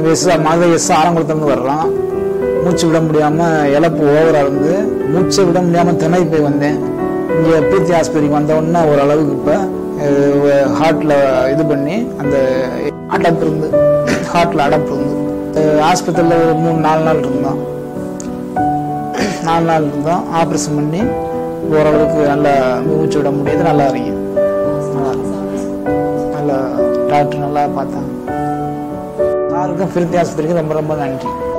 S மத S ஆரங்குளத்துலேருந்து வர்றோம் மூச்சு விட முடியாமல் இழப்பு ஓவராக இருந்து மூச்சை விட முடியாமல் திணறி போய் வந்தேன் இங்கே பீர்த்தி ஆஸ்பத்திரிக்கு வந்த உடனே ஓரளவுக்கு இப்போ ஹார்ட்டில் இது பண்ணி அந்த அடப்பு இருந்து ஹார்ட்டில் அடப்பு இருந்து ஆஸ்பத்திரியில் ஒரு மூணு நாலு நாள் இருந்தோம் நாலு நாள் இருந்தோம் ஆப்ரேஷன் பண்ணி ஓரளவுக்கு நல்லா மூச்சு விட முடியுது நல்லா இருக்கீங்க நல்லா இருக்கு. நல்லா டாக்டர் நல்லா பார்த்தாங்க யாருக்கும் பிரித்தி ஆஸ்பத்திரிக்கு ரொம்ப ரொம்ப நன்றி